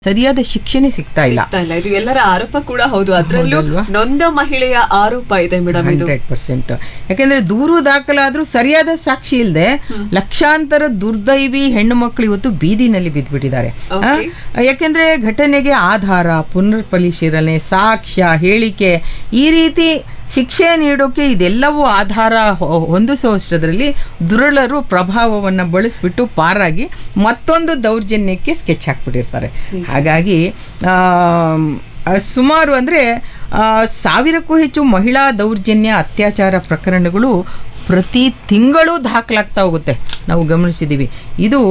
ಸರಿಯಾದ ಶಿಕ್ಷಣ ಸಿಗ್ತಾ ಇಲ್ಲ ಸಿಗ್ತಾ ಇಲ್ಲ ಇದು ಎಲ್ಲರ ಆರೋಪ ಕೂಡ ಹೌದು ಅದರಲ್ಲೂ ಹೌದಲ್ವಾ? ನೊಂದ ಮಹಿಳೆಯ ಆರೋಪ ಇದೆ ಮೇಡಮ್ ಇದು ಹಂಡ್ರೆಡ್ ಪರ್ಸೆಂಟ್ ಯಾಕೆಂದ್ರೆ ದೂರು ದಾಖಲಾದ್ರೂ ಸರಿಯಾದ ಸಾಕ್ಷಿ ಇಲ್ಲದೆ ಲಕ್ಷಾಂತರ ದುರ್ದೈವಿ ಹೆಣ್ಣು ಮಕ್ಕಳು ಇವತ್ತು ಬೀದಿನಲ್ಲಿ ಬಿದ್ದ್ಬಿಟ್ಟಿದ್ದಾರೆ ಆ, Okay. ಯಾಕೆಂದ್ರೆ ಘಟನೆಗೆ ಆಧಾರ ಪುನರ್ ಪರಿಶೀಲನೆ ಸಾಕ್ಷ್ಯ ಹೇಳಿಕೆ ಈ ರೀತಿ ಶಿಕ್ಷೆ ನೀಡೋಕೆ ಇದೆಲ್ಲವೂ ಆಧಾರ ಹೊ- ಹೊಂದಿಸುವಷ್ಟರಲ್ಲಿ ದುರುಳರು ಪ್ರಭಾವವನ್ನು ಬಳಸ್ಬಿಟ್ಟು ಪಾರಾಗಿ ಮತ್ತೊಂದು ದೌರ್ಜನ್ಯಕ್ಕೆ ಸ್ಕೆಚ್ ಹಾಕ್ಬಿಟ್ಟಿರ್ತಾರೆ ಹಾಗಾಗಿ ಆಮ್, ಆ, ಸುಮಾರು ಅಂದರೆ ಸಾವಿರಕ್ಕೂ ಹೆಚ್ಚು ಮಹಿಳಾ ದೌರ್ಜನ್ಯ ಅತ್ಯಾಚಾರ ಪ್ರಕರಣಗಳು ಪ್ರತಿ ತಿಂಗಳು ದಾಖಲಾಗ್ತಾ ಹೋಗುತ್ತೆ ನಾವು ಗಮನಿಸಿದ್ದೀವಿ ಇದು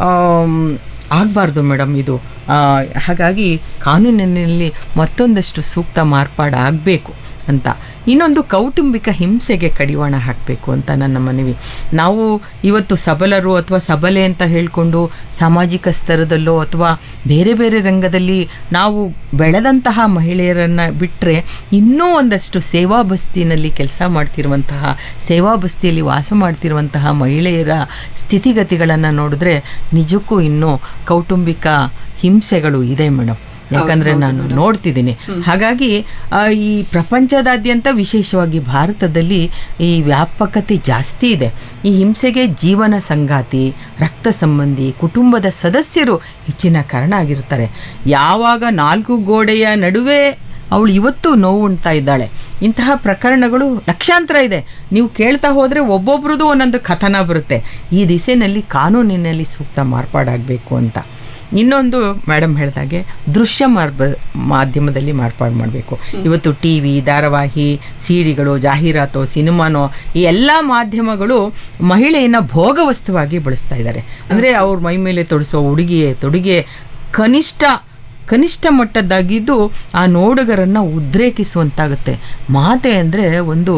ಆಗಬಾರ್ದು ಮೇಡಮ್ ಇದು ಆ, ಹಾಗಾಗಿ ಕಾನೂನಿನಲ್ಲಿ ಮತ್ತೊಂದಷ್ಟು ಸೂಕ್ತ ಮಾರ್ಪಾಡು ಆಗಬೇಕು ಅಂತ ಇನ್ನೊಂದು ಕೌಟುಂಬಿಕ ಹಿಂಸೆಗೆ ಕಡಿವಾಣ ಹಾಕಬೇಕು ಅಂತ ನನ್ನ ಮನವಿ ನಾವು ಇವತ್ತು ಸಬಲರು ಅಥವಾ ಸಬಲೆ ಅಂತ ಹೇಳಿಕೊಂಡು ಸಾಮಾಜಿಕ ಸ್ತರದಲ್ಲೋ ಅಥವಾ ಬೇರೆ ಬೇರೆ ರಂಗದಲ್ಲಿ ನಾವು ಬೆಳೆದಂತಹ ಮಹಿಳೆಯರನ್ನು ಬಿಟ್ಟರೆ ಇನ್ನೂ ಒಂದಷ್ಟು ಸೇವಾ ಬಸ್ತಿನಲ್ಲಿ ಕೆಲಸ ಮಾಡ್ತಿರುವಂತಹ ಸೇವಾ ಬಸ್ತಿಯಲ್ಲಿ ವಾಸ ಮಾಡ್ತಿರುವಂತಹ ಮಹಿಳೆಯರ ಸ್ಥಿತಿಗತಿಗಳನ್ನು ನೋಡಿದ್ರೆ ನಿಜಕ್ಕೂ ಇನ್ನೂ ಕೌಟುಂಬಿಕ ಹಿಂಸೆಗಳು ಇದೆ ಮೇಡಮ್ ಯಾಕಂದ್ರೆ ನಾನು ನೋಡ್ತಿದ್ದೀನಿ ಹಾಗಾಗಿ ಆ, ಈ ಪ್ರಪಂಚದಾದ್ಯಂತ ವಿಶೇಷವಾಗಿ ಭಾರತದಲ್ಲಿ ಈ ವ್ಯಾಪಕತೆ ಜಾಸ್ತಿ ಇದೆ ಈ ಹಿಂಸೆಗೆ ಜೀವನ ಸಂಗಾತಿ ರಕ್ತ ಸಂಬಂಧಿ ಕುಟುಂಬದ ಸದಸ್ಯರು ಹೆಚ್ಚಿನ ಕಾರಣ ಆಗಿರ್ತಾರೆ ಯಾವಾಗ ನಾಲ್ಕು ಗೋಡೆಯ ನಡುವೆ ಅವಳು ಇವತ್ತು ನೋವು ಉಣ್ತಾ ಇದ್ದಾಳೆ ಇಂತಹ ಪ್ರಕರಣಗಳು ಲಕ್ಷಾಂತರ ಇದೆ ನೀವು ಕೇಳ್ತಾ ಹೋದರೆ ಒಬ್ಬೊಬ್ರದ್ದು ಒಂದೊಂದು ಕಥನ ಬರುತ್ತೆ ಈ ದಿಸೆಯಲ್ಲಿ ಕಾನೂನಿನಲ್ಲಿ ಸೂಕ್ತ ಮಾರ್ಪಾಡಾಗಬೇಕು ಅಂತ ಇನ್ನೊಂದು ಮೇಡಮ್ ಹೇಳಿದಾಗೆ ದೃಶ್ಯ ಮಾರ್ಬ ಮಾಧ್ಯಮದಲ್ಲಿ ಮಾರ್ಪಾಡು ಮಾಡಬೇಕು ಇವತ್ತು ಟಿ ವಿ ಧಾರಾವಾಹಿ ಸಿಡಿಗಳು ಜಾಹೀರಾತು ಸಿನಿಮಾನೋ ಈ ಎಲ್ಲ ಮಾಧ್ಯಮಗಳು ಮಹಿಳೆಯನ್ನು ಭೋಗ ವಸ್ತುವಾಗಿ ಬಳಸ್ತಾ ಇದ್ದಾರೆ ಅಂದರೆ ಅವ್ರ ಮೈ ಮೇಲೆ ತೊಡಿಸೋ ಉಡುಗೆ ತೊಡುಗೆ ಕನಿಷ್ಠ ಕನಿಷ್ಠ ಮಟ್ಟದ್ದಾಗಿದ್ದು ಆ ನೋಡುಗರನ್ನು ಉದ್ರೇಕಿಸುವಂತಾಗುತ್ತೆ ಮಾತೆ ಅಂದರೆ ಒಂದು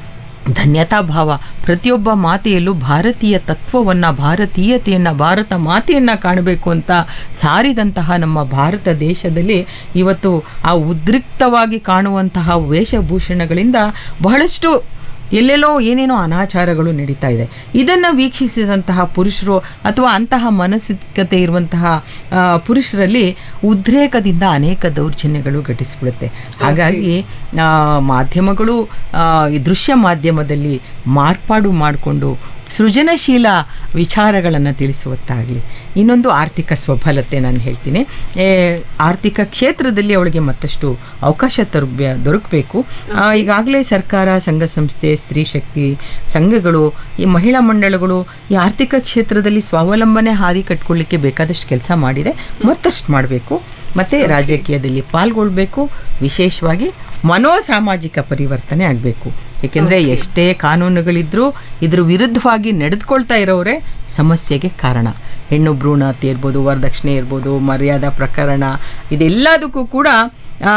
ಧನ್ಯತಾ ಭಾವ ಪ್ರತಿಯೊಬ್ಬ ಮಾತೆಯಲ್ಲೂ ಭಾರತೀಯ ತತ್ವವನ್ನು ಭಾರತೀಯತೆಯನ್ನು ಭಾರತ ಮಾತೆಯನ್ನು ಕಾಣಬೇಕು ಅಂತ ಸಾರಿದಂತಹ ನಮ್ಮ ಭಾರತ ದೇಶದಲ್ಲಿ ಇವತ್ತು ಆ ಉದ್ರಿಕ್ತವಾಗಿ ಕಾಣುವಂತಹ ವೇಷಭೂಷಣಗಳಿಂದ ಬಹಳಷ್ಟು ಎಲ್ಲೆಲ್ಲೋ ಏನೇನೋ ಅನಾಚಾರಗಳು ನಡೀತಾ ಇದೆ ಇದನ್ನು ವೀಕ್ಷಿಸಿದಂತಹ ಪುರುಷರು ಅಥವಾ ಅಂತಹ ಮನಸ್ಸಿಕತೆ ಇರುವಂತಹ ಆ, ಪುರುಷರಲ್ಲಿ ಉದ್ರೇಕದಿಂದ ಅನೇಕ ದೌರ್ಜನ್ಯಗಳು ಘಟಿಸಿಬಿಡುತ್ತೆ ಹಾಗಾಗಿ ಆ, ಮಾಧ್ಯಮಗಳು ಆ, ಈ ದೃಶ್ಯ ಮಾಧ್ಯಮದಲ್ಲಿ ಮಾರ್ಪಾಡು ಮಾಡಿಕೊಂಡು ಸೃಜನಶೀಲ ವಿಚಾರಗಳನ್ನು ತಿಳಿಸುವತ್ತಾಗಲಿ ಇನ್ನೊಂದು ಆರ್ಥಿಕ ಸ್ವಬಲತೆ ನಾನು ಹೇಳ್ತೀನಿ ಏ, ಆರ್ಥಿಕ ಕ್ಷೇತ್ರದಲ್ಲಿ ಅವಳಿಗೆ ಮತ್ತಷ್ಟು ಅವಕಾಶ ತರಬ ದೊರಕಬೇಕು ಈಗಾಗಲೇ ಸರ್ಕಾರ ಸಂಘ ಸಂಸ್ಥೆ ಸ್ತ್ರೀ ಶಕ್ತಿ ಸಂಘಗಳು ಈ ಮಹಿಳಾ ಮಂಡಳಗಳು ಈ ಆರ್ಥಿಕ ಕ್ಷೇತ್ರದಲ್ಲಿ ಸ್ವಾವಲಂಬನೆ ಹಾದಿ ಕಟ್ಕೊಳ್ಳಿಕ್ಕೆ ಬೇಕಾದಷ್ಟು ಕೆಲಸ ಮಾಡಿದೆ ಮತ್ತಷ್ಟು ಮಾಡಬೇಕು ಮತ್ತು ರಾಜಕೀಯದಲ್ಲಿ ಪಾಲ್ಗೊಳ್ಬೇಕು ವಿಶೇಷವಾಗಿ ಮನೋಸಾಮಾಜಿಕ ಪರಿವರ್ತನೆ ಆಗಬೇಕು ಏಕೆಂದರೆ ಎಷ್ಟೇ ಕಾನೂನುಗಳಿದ್ರೂ ಇದ್ರ ವಿರುದ್ಧವಾಗಿ ನಡೆದುಕೊಳ್ತಾ ಇರೋರೇ ಸಮಸ್ಯೆಗೆ ಕಾರಣ ಹೆಣ್ಣು ಭ್ರೂಣ ಹತ್ಯೆ ಇರ್ಬೋದು ವರದಕ್ಷಿಣೆ ಇರ್ಬೋದು ಮರ್ಯಾದಾ ಪ್ರಕರಣ ಇದೆಲ್ಲದಕ್ಕೂ ಕೂಡ ಆ,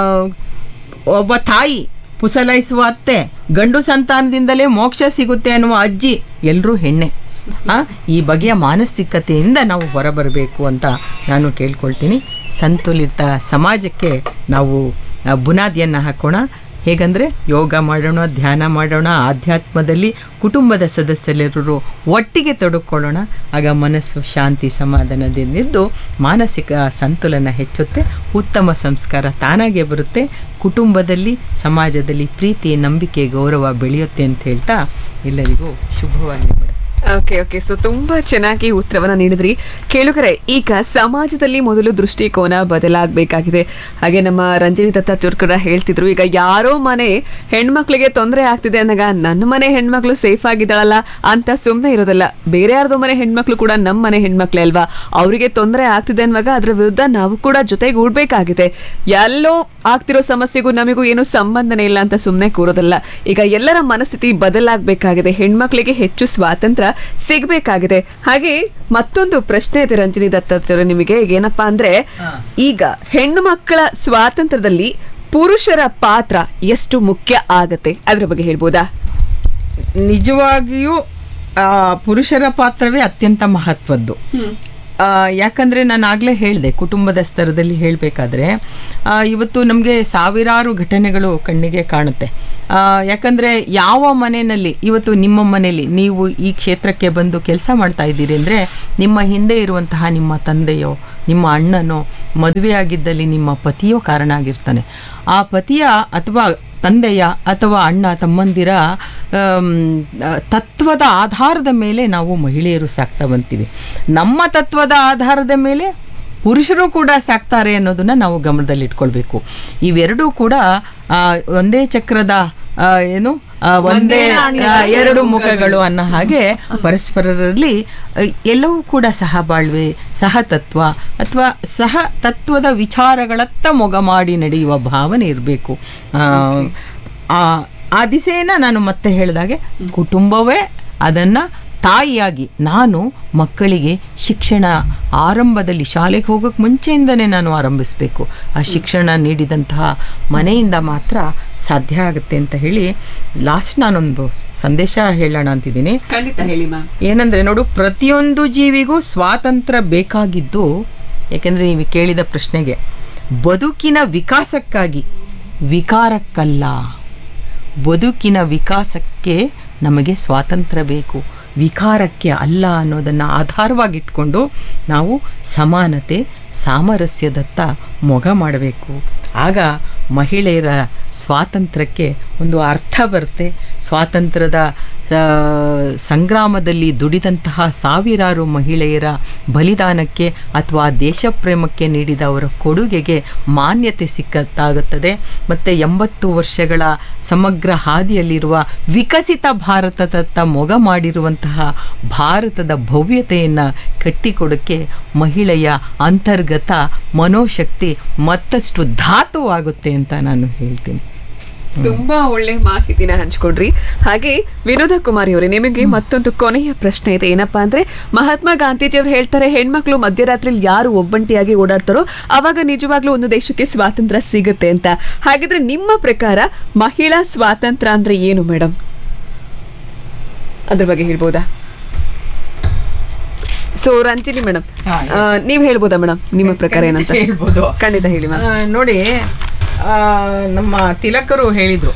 ಒಬ್ಬ ತಾಯಿ ಪುಸಲಾಯಿಸುವ ಅತ್ತೆ ಗಂಡು ಸಂತಾನದಿಂದಲೇ ಮೋಕ್ಷ ಸಿಗುತ್ತೆ ಅನ್ನುವ ಅಜ್ಜಿ ಎಲ್ಲರೂ ಹೆಣ್ಣೆ ಆ, ಈ ಬಗೆಯ ಮಾನಸಿಕತೆಯಿಂದ ನಾವು ಹೊರಬರಬೇಕು ಅಂತ ನಾನು ಕೇಳ್ಕೊಳ್ತೀನಿ ಸಂತುಲಿತ ಸಮಾಜಕ್ಕೆ ನಾವು ಆ, ಬುನಾದಿಯನ್ನು ಹಾಕೋಣ ಹೇಗಂದರೆ ಯೋಗ ಮಾಡೋಣ ಧ್ಯಾನ ಮಾಡೋಣ ಆಧ್ಯಾತ್ಮದಲ್ಲಿ ಕುಟುಂಬದ ಸದಸ್ಯರೆಲ್ಲರೂ ಒಟ್ಟಿಗೆ ತೊಡಕೊಳ್ಳೋಣ ಆಗ ಮನಸ್ಸು ಶಾಂತಿ ಸಮಾಧಾನದಿಂದಿದ್ದು ಮಾನಸಿಕ ಸಂತುಲನ ಹೆಚ್ಚುತ್ತೆ ಉತ್ತಮ ಸಂಸ್ಕಾರ ತಾನಾಗೇ ಬರುತ್ತೆ ಕುಟುಂಬದಲ್ಲಿ ಸಮಾಜದಲ್ಲಿ ಪ್ರೀತಿ ನಂಬಿಕೆ ಗೌರವ ಬೆಳೆಯುತ್ತೆ ಅಂತ ಹೇಳ್ತಾ ಎಲ್ಲರಿಗೂ ಶುಭವಾಗಲಿ ಮೇಡಮ್ ಓಕೆ ಓಕೆ ಸೊ ತುಂಬಾ ಚೆನ್ನಾಗಿ ಉತ್ತರವನ್ನ ನೀಡಿದ್ರಿ ಕೇಳುಗರೆ ಈಗ ಸಮಾಜದಲ್ಲಿ ಮೊದಲು ದೃಷ್ಟಿಕೋನ ಬದಲಾಗಬೇಕಾಗಿದೆ ಹಾಗೆ ನಮ್ಮ ರಂಜನಿ ದತ್ತಾತ್ಯೂರ್ ಕೂಡ ಹೇಳ್ತಿದ್ರು ಈಗ ಯಾರೋ ಮನೆ ಹೆಣ್ಮಕ್ಳಿಗೆ ತೊಂದರೆ ಆಗ್ತಿದೆ ಅಂದಾಗ ನನ್ನ ಮನೆ ಹೆಣ್ಮಕ್ಳು ಸೇಫ್ ಆಗಿದ್ದಾಳಲ್ಲ ಅಂತ ಸುಮ್ಮನೆ ಇರೋದಲ್ಲ ಬೇರೆ ಯಾರ್ದೋ ಮನೆ ಹೆಣ್ಮಕ್ಳು ಕೂಡ ನಮ್ಮ ಮನೆ ಹೆಣ್ಮಕ್ಳೇ ಅಲ್ವಾ ಅವರಿಗೆ ತೊಂದರೆ ಆಗ್ತಿದೆ ಅನ್ನುವಾಗ ಅದ್ರ ವಿರುದ್ಧ ನಾವು ಕೂಡ ಜೊತೆಗೂಡ್ಬೇಕಾಗಿದೆ ಎಲ್ಲೋ ಆಗ್ತಿರೋ ಸಮಸ್ಯೆಗೂ ನಮಗೂ ಏನು ಸಂಬಂಧನೇ ಇಲ್ಲ ಅಂತ ಸುಮ್ಮನೆ ಕೂರೋದಲ್ಲ ಈಗ ಎಲ್ಲರ ಮನಸ್ಥಿತಿ ಬದಲಾಗಬೇಕಾಗಿದೆ ಹೆಣ್ಮಕ್ಳಿಗೆ ಹೆಚ್ಚು ಸ್ವಾತಂತ್ರ್ಯ ಸಿಗಬೇಕಾಗಿದೆ ಹಾಗೆ ಮತ್ತೊಂದು ಪ್ರಶ್ನೆ ಇದೆ ರಂಜನಿ ದತ್ತಾತ್ರೇಯ ನಿಮಗೆ ಏನಪ್ಪಾ ಅಂದ್ರೆ ಈಗ ಹೆಣ್ಣು ಮಕ್ಕಳ ಸ್ವಾತಂತ್ರ್ಯದಲ್ಲಿ ಪುರುಷರ ಪಾತ್ರ ಎಷ್ಟು ಮುಖ್ಯ ಆಗತ್ತೆ ಅದ್ರ ಬಗ್ಗೆ ಹೇಳ್ಬೋದಾ ನಿಜವಾಗಿಯೂ ಆ, ಪುರುಷರ ಪಾತ್ರವೇ ಅತ್ಯಂತ ಮಹತ್ವದ್ದು ಆ, ಯಾಕಂದರೆ ನಾನು ಆಗಲೇ ಹೇಳಿದೆ ಕುಟುಂಬದ ಸ್ತರದಲ್ಲಿ ಹೇಳಬೇಕಾದ್ರೆ ಇವತ್ತು ನಮಗೆ ಸಾವಿರಾರು ಘಟನೆಗಳು ಕಣ್ಣಿಗೆ ಕಾಣುತ್ತೆ ಆ, ಯಾಕಂದರೆ ಯಾವ ಮನೆಯಲ್ಲಿ ಇವತ್ತು ನಿಮ್ಮ ಮನೆಯಲ್ಲಿ ನೀವು ಈ ಕ್ಷೇತ್ರಕ್ಕೆ ಬಂದು ಕೆಲಸ ಮಾಡ್ತಾ ಇದ್ದೀರಿ ಅಂದರೆ ನಿಮ್ಮ ಹಿಂದೆ ಇರುವಂತಹ ನಿಮ್ಮ ತಂದೆಯೋ ನಿಮ್ಮ ಅಣ್ಣನೋ ಮದುವೆಯಾಗಿದ್ದಲ್ಲಿ ನಿಮ್ಮ ಪತಿಯೋ ಕಾರಣ ಆಗಿರ್ತಾನೆ ಆ ಪತಿಯ ಅಥವಾ ತಂದೆಯ ಅಥವಾ ಅಣ್ಣ ತಮ್ಮಂದಿರ ಆಮ್, ಆ, ತತ್ವದ ಆಧಾರದ ಮೇಲೆ ನಾವು ಮಹಿಳೆಯರು ಸಾಕ್ತಾ ಬಂತೀವಿ ನಮ್ಮ ತತ್ವದ ಆಧಾರದ ಮೇಲೆ ಪುರುಷರು ಕೂಡ ಸಾಕ್ತಾರೆ ಅನ್ನೋದನ್ನ ನಾವು ಗಮನದಲ್ಲಿಟ್ಕೊಳ್ಬೇಕು ಇವೆರಡೂ ಕೂಡ ಆ, ಒಂದೇ ಚಕ್ರದ ಆ, ಏನು ಆ, ಒಂದೇ ಆ, ಎರಡು ಮುಖಗಳು ಅನ್ನೋ ಹಾಗೆ ಪರಸ್ಪರರಲ್ಲಿ ಆ, ಎಲ್ಲವೂ ಕೂಡ ಸಹಬಾಳ್ವೆ ಸಹತತ್ವ ಅಥವಾ ಸಹ ತತ್ವದ ವಿಚಾರಗಳತ್ತ ಮೊಗ ಮಾಡಿ ನಡೆಯುವ ಭಾವನೆ ಇರಬೇಕು ಆ ದಿಸೆಯನ್ನ ನಾನು ಮತ್ತೆ ಹೇಳಿದಾಗೆ ಕುಟುಂಬವೇ ಅದನ್ನು ತಾಯಿಯಾಗಿ ನಾನು ಮಕ್ಕಳಿಗೆ ಶಿಕ್ಷಣ ಆರಂಭದಲ್ಲಿ ಶಾಲೆಗೆ ಹೋಗೋಕ್ಕೆ ಮುಂಚೆಯಿಂದನೇ ನಾನು ಆರಂಭಿಸಬೇಕು ಆ ಶಿಕ್ಷಣ ನೀಡಿದಂತಹ ಮನೆಯಿಂದ ಮಾತ್ರ ಸಾಧ್ಯ ಆಗುತ್ತೆ ಅಂತ ಹೇಳಿ ಲಾಸ್ಟ್ ನಾನೊಂದು ಸಂದೇಶ ಹೇಳೋಣ ಅಂತಿದ್ದೀನಿ ಖಂಡಿತ ಹೇಳಿ ಮ್ಯಾಮ್ ಏನಂದರೆ ನೋಡು ಪ್ರತಿಯೊಂದು ಜೀವಿಗೂ ಸ್ವಾತಂತ್ರ್ಯ ಬೇಕಾಗಿದ್ದು ಯಾಕೆಂದರೆ ನೀವು ಕೇಳಿದ ಪ್ರಶ್ನೆಗೆ ಬದುಕಿನ ವಿಕಾಸಕ್ಕಾಗಿ ವಿಕಾರಕ್ಕಲ್ಲ ಬದುಕಿನ ವಿಕಾಸಕ್ಕೆ ನಮಗೆ ಸ್ವಾತಂತ್ರ್ಯ ಬೇಕು ವಿಕಾರಕ್ಕೆ ಅಲ್ಲ ಅನ್ನೋದನ್ನು ಆಧಾರವಾಗಿಟ್ಕೊಂಡು ನಾವು ಸಮಾನತೆ ಸಾಮರಸ್ಯದತ್ತ ಮೊಗ ಮಾಡಬೇಕು ಆಗ ಮಹಿಳೆಯರ ಸ್ವಾತಂತ್ರ್ಯಕ್ಕೆ ಒಂದು ಅರ್ಥ ಬರುತ್ತೆ ಸ್ವಾತಂತ್ರ್ಯದ ಆ, ಸಂಗ್ರಾಮದಲ್ಲಿ ದುಡಿದಂತಹ ಸಾವಿರಾರು ಮಹಿಳೆಯರ ಬಲಿದಾನಕ್ಕೆ ಅಥವಾ ದೇಶ ಪ್ರೇಮಕ್ಕೆ ನೀಡಿದ ಅವರ ಕೊಡುಗೆಗೆ ಮಾನ್ಯತೆ ಸಿಕ್ಕತ್ತಾಗುತ್ತದೆ ಮತ್ತು ಎಂಬತ್ತು ವರ್ಷಗಳ ಸಮಗ್ರ ಹಾದಿಯಲ್ಲಿರುವ ವಿಕಸಿತ ಭಾರತದತ್ತ ಮೊಗ ಮಾಡಿರುವಂತಹ ಭಾರತದ ಭವ್ಯತೆಯನ್ನು ಕಟ್ಟಿಕೊಡೋಕ್ಕೆ ಮಹಿಳೆಯ ಅಂತರ್ಗತ ಮನೋಶಕ್ತಿ ಮತ್ತಷ್ಟು ಧಾತುವಾಗುತ್ತೆ ಅಂತ ನಾನು ಹೇಳ್ತೀನಿ ತುಂಬಾ ಒಳ್ಳೆ ಮಾಹಿತಿನ ಹಂಚ್ಕೊಂಡ್ರಿ ಹಾಗೆ ವಿನೋದ ಕುಮಾರಿ ಅವರೇ ನಿಮಗೆ ಮತ್ತೊಂದು ಕೊನೆಯ ಪ್ರಶ್ನೆ ಇದೆ ಏನಪ್ಪಾ ಅಂದ್ರೆ ಮಹಾತ್ಮ ಗಾಂಧೀಜಿ ಅವರು ಹೇಳ್ತಾರೆ ಹೆಣ್ಮಕ್ಳು ಮಧ್ಯರಾತ್ರಿಲಿ ಯಾರು ಒಬ್ಬಂಟಿಯಾಗಿ ಓಡಾಡ್ತಾರೋ ಅವಾಗ ನಿಜವಾಗ್ಲೂ ಒಂದು ದೇಶಕ್ಕೆ ಸ್ವಾತಂತ್ರ್ಯ ಸಿಗುತ್ತೆ ಅಂತ ಹಾಗಿದ್ರೆ ನಿಮ್ಮ ಪ್ರಕಾರ ಮಹಿಳಾ ಸ್ವಾತಂತ್ರ್ಯ ಅಂದ್ರೆ ಏನು ಮೇಡಮ್ ಅದ್ರ ಬಗ್ಗೆ ಹೇಳ್ಬೋದಾ ಸೊ ರಂಜಿನಿ ಮೇಡಮ್ ಹಾ, ನೀವ್ ಹೇಳ್ಬೋದಾ ಮೇಡಮ್ ನಿಮ್ಮ ಪ್ರಕಾರ ಏನಂತ ಹೇಳ್ಬೋದು ಖಂಡಿತ ಹೇಳಿ ಮ್ಯಾಮ್ ಆ, ನೋಡಿ ಆ, ನಮ್ಮ ತಿಲಕರು ಹೇಳಿದರು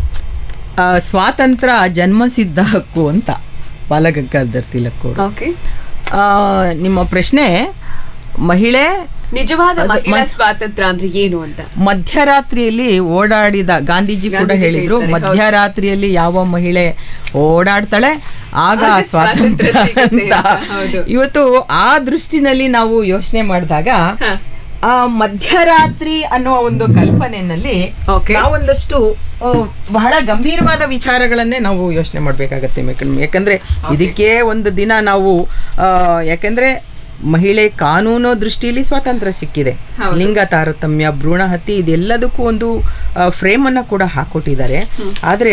ಸ್ವಾತಂತ್ರ್ಯ ಜನ್ಮಸಿದ್ಧ ಹಕ್ಕು ಅಂತ ಬಾಲಗಂಗಾಧರ್ ತಿಲಕ್ ಅವರು ಓಕೆ ಆ, ನಿಮ್ಮ ಪ್ರಶ್ನೆ ಮಹಿಳೆ ನಿಜವಾದ ಮಹಿಳಾ ಸ್ವಾತಂತ್ರ್ಯ ಅಂದ್ರೆ ಏನು ಅಂತ ಮಧ್ಯರಾತ್ರಿಯಲ್ಲಿ ಓಡಾಡಿದ ಗಾಂಧೀಜಿ ಕೂಡ ಗಾಂಧೀಜಿ ಹೇಳಿದ್ರು ಹೇಳ್ತಾರೆ, ಹೌದು. ಮಧ್ಯರಾತ್ರಿಯಲ್ಲಿ ಯಾವ ಮಹಿಳೆ ಓಡಾಡ್ತಾಳೆ ಆಗ ಆಗ ಸ್ವಾತಂತ್ರ್ಯ ಸ್ವಾತಂತ್ರ್ಯ ಸಿಗುತ್ತೆ ಅಂತ ಅಂತ, ಹೌದು. ಇವತ್ತು ಆ ದೃಷ್ಟಿನಲ್ಲಿ ನಾವು ಯೋಚನೆ ಮಾಡಿದಾಗ ಹ. ಆ ಮಧ್ಯರಾತ್ರಿ ಅನ್ನುವ ಒಂದು ಕಲ್ಪನೆಯಲ್ಲಿ Okay. ನಾವೊಂದಷ್ಟು ಆ, ಬಹಳ ಗಂಭೀರವಾದ ವಿಚಾರಗಳನ್ನೇ ನಾವು ಯೋಚನೆ ಮಾಡಬೇಕಾಗತ್ತೆ ಯಾಕಂದ್ರೆ ಇದಕ್ಕೆ ಒಂದು ದಿನ ನಾವು ಆ, ಯಾಕಂದ್ರೆ ಮಹಿಳೆ ಕಾನೂನು ದೃಷ್ಟಿಯಲ್ಲಿ ಸ್ವಾತಂತ್ರ್ಯ ಸಿಕ್ಕಿದೆ ಹೌದು. ಲಿಂಗ ತಾರತಮ್ಯ ಭ್ರೂಣ ಹತ್ಯೆ ಇದೆಲ್ಲದಕ್ಕೂ ಒಂದು ಫ್ರೇಮನ್ನು ಕೂಡ ಹಾಕೊಟ್ಟಿದ್ದಾರೆ ಆದರೆ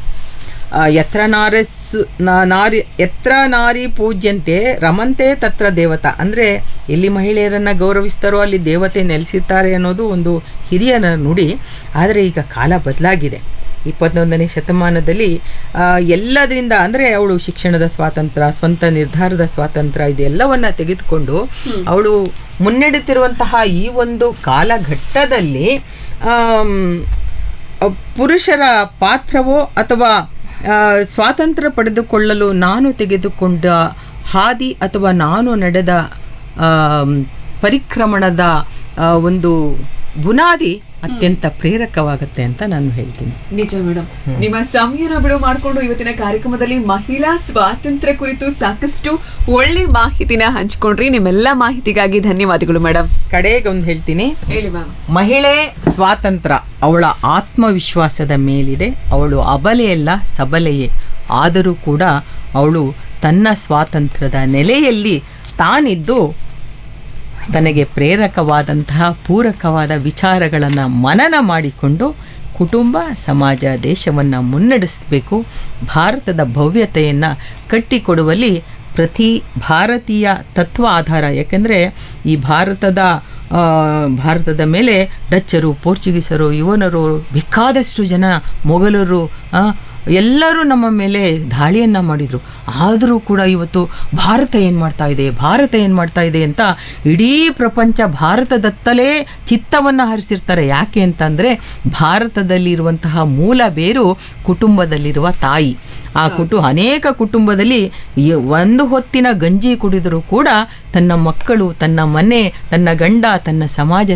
ಆ, ಯತ್ರ ನಾರಸ್ ನಾ- ನಾರಿ ಯತ್ರ ನಾರಿ ಪೂಜ್ಯಂತೆ ರಮಂತೆ ತತ್ರ ದೇವತಾ ಅಂದರೆ ಎಲ್ಲಿ ಮಹಿಳೆಯರನ್ನು ಗೌರವಿಸ್ತಾರೋ ಅಲ್ಲಿ ದೇವತೆ ನೆಲೆಸಿರ್ತಾರೆ ಅನ್ನೋದು ಒಂದು ಹಿರಿಯರ ನುಡಿ ಆದರೆ ಈಗ ಕಾಲ ಬದಲಾಗಿದೆ ಇಪ್ಪತ್ತೊಂದನೇ ಶತಮಾನದಲ್ಲಿ ಆ, ಎಲ್ಲದರಿಂದ ಅಂದರೆ ಅವಳು ಶಿಕ್ಷಣದ ಸ್ವಾತಂತ್ರ್ಯ ಸ್ವಂತ ನಿರ್ಧಾರದ ಸ್ವಾತಂತ್ರ್ಯ ಇದೆಲ್ಲವನ್ನ ತೆಗೆದುಕೊಂಡು ಅವಳು ಮುನ್ನಡೆತಿರುವಂತಹ ಈ ಒಂದು ಕಾಲಘಟ್ಟದಲ್ಲಿ ಆಮ್, ಅ, ಪುರುಷರ ಪಾತ್ರವೋ ಅಥವಾ ಆ, ಸ್ವಾತಂತ್ರ್ಯ ಪಡೆದುಕೊಳ್ಳಲು ನಾನು ತೆಗೆದುಕೊಂಡ ಹಾದಿ ಅಥವಾ ನಾನು ನಡೆದ ಆಮ್, ಪರಿಕ್ರಮಣದ ಆ, ಒಂದು ಬುನಾದಿ ಅತ್ಯಂತ ಪ್ರೇರಕವಾಗುತ್ತೆ ಅಂತ ನಾನು ಹೇಳ್ತೀನಿ ನಿಜ ಮೇಡಮ್ ನಿಮ್ಮ ಸಮಯನ ಬಿಡು ಮಾಡಿಕೊಂಡು ಇವತ್ತಿನ ಕಾರ್ಯಕ್ರಮದಲ್ಲಿ ಮಹಿಳಾ ಸ್ವಾತಂತ್ರ್ಯ ಕುರಿತು ಸಾಕಷ್ಟು ಒಳ್ಳೆ ಮಾಹಿತಿನ ಹಂಚ್ಕೊಂಡ್ರಿ ನಿಮ್ಮೆಲ್ಲ ಮಾಹಿತಿಗಾಗಿ ಧನ್ಯವಾದಗಳು ಮೇಡಮ್ ಕಡೆಗೆ ಒಂದು ಹೇಳ್ತೀನಿ ಹೇಳಿ ಮ್ಯಾಮ್ ಮಹಿಳೆ ಸ್ವಾತಂತ್ರ್ಯ ಅವಳ ಆತ್ಮವಿಶ್ವಾಸದ ಮೇಲಿದೆ ಅವಳು ಅಬಲೆಯಲ್ಲ ಸಬಲೆಯೇ ಆದರೂ ಕೂಡ ಅವಳು ತನ್ನ ಸ್ವಾತಂತ್ರ್ಯದ ನೆಲೆಯಲ್ಲಿ ತಾನಿದ್ದು ತನಗೆ ಪ್ರೇರಕವಾದಂತಹ ಪೂರಕವಾದ ವಿಚಾರಗಳನ್ನು ಮನನ ಮಾಡಿಕೊಂಡು ಕುಟುಂಬ ಸಮಾಜ ದೇಶವನ್ನು ಮುನ್ನಡೆಸಬೇಕು ಭಾರತದ ಭವ್ಯತೆಯನ್ನು ಕಟ್ಟಿಕೊಡುವಲ್ಲಿ ಪ್ರತಿ ಭಾರತೀಯ ತತ್ವ ಆಧಾರ ಯಾಕೆಂದರೆ ಈ ಭಾರತದ ಆ, ಭಾರತದ ಮೇಲೆ ಡಚ್ಚರು ಪೋರ್ಚುಗೀಸರು ಯುವನರು ಬೇಕಾದಷ್ಟು ಜನ ಮೊಘಲರು ಆ, ಎಲ್ಲರೂ ನಮ್ಮ ಮೇಲೆ ದಾಳಿಯನ್ನು ಮಾಡಿದರು ಆದರೂ ಕೂಡ ಇವತ್ತು ಭಾರತ ಏನು ಮಾಡ್ತಾ ಇದೆ ಭಾರತ ಏನು ಮಾಡ್ತಾ ಇದೆ ಅಂತ ಇಡೀ ಪ್ರಪಂಚ ಭಾರತದತ್ತಲೇ ಚಿತ್ತವನ್ನು ಹರಿಸಿರ್ತಾರೆ ಯಾಕೆ ಅಂತಂದರೆ ಭಾರತದಲ್ಲಿರುವಂತಹ ಮೂಲ ಬೇರು ಕುಟುಂಬದಲ್ಲಿರುವ ತಾಯಿ ಆ ಕುಟು ಅನೇಕ ಕುಟುಂಬದಲ್ಲಿ ಈ ಒಂದು ಹೊತ್ತಿನ ಗಂಜಿ ಕುಡಿದರೂ ಕೂಡ ತನ್ನ ಮಕ್ಕಳು ತನ್ನ ಮನೆ ತನ್ನ ಗಂಡ ತನ್ನ ಸಮಾಜ